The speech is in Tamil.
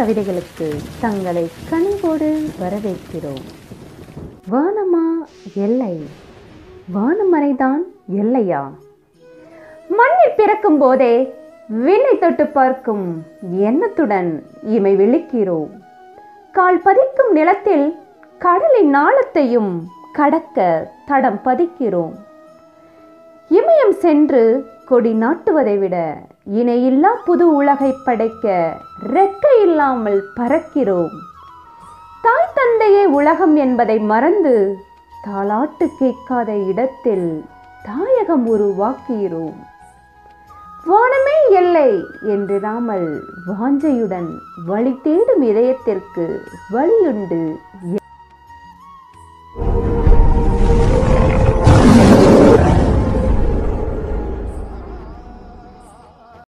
கவிதைகளுக்கு தங்களை கனிவோடு வரவேற்கிறோம் வானமா எல்லை வானமறைதான் எல்லையா மண்ணில் பிறக்கும் போதே விண்ணை தொட்டு பார்க்கும் எண்ணத்துடன் இமை விழிக்கிறோம் கால் பதிக்கும் நிலத்தில் கடலின் நாளத்தையும் கடக்க தடம் பதிக்கிறோம் இமயம் சென்று கொடி நாட்டுவதை விட இணையில்லா புது உலகை படைக்க ரெக்கை இல்லாமல் பறக்கிறோம் தாய் தந்தையே உலகம் என்பதை மறந்து தாலாட்டு கேட்காத இடத்தில் தாயகம் உருவாக்குகிறோம் வானமே எல்லை என்றிராமல் வாஞ்சையுடன் வழி தேடும் இதயத்திற்கு வழியுண்டு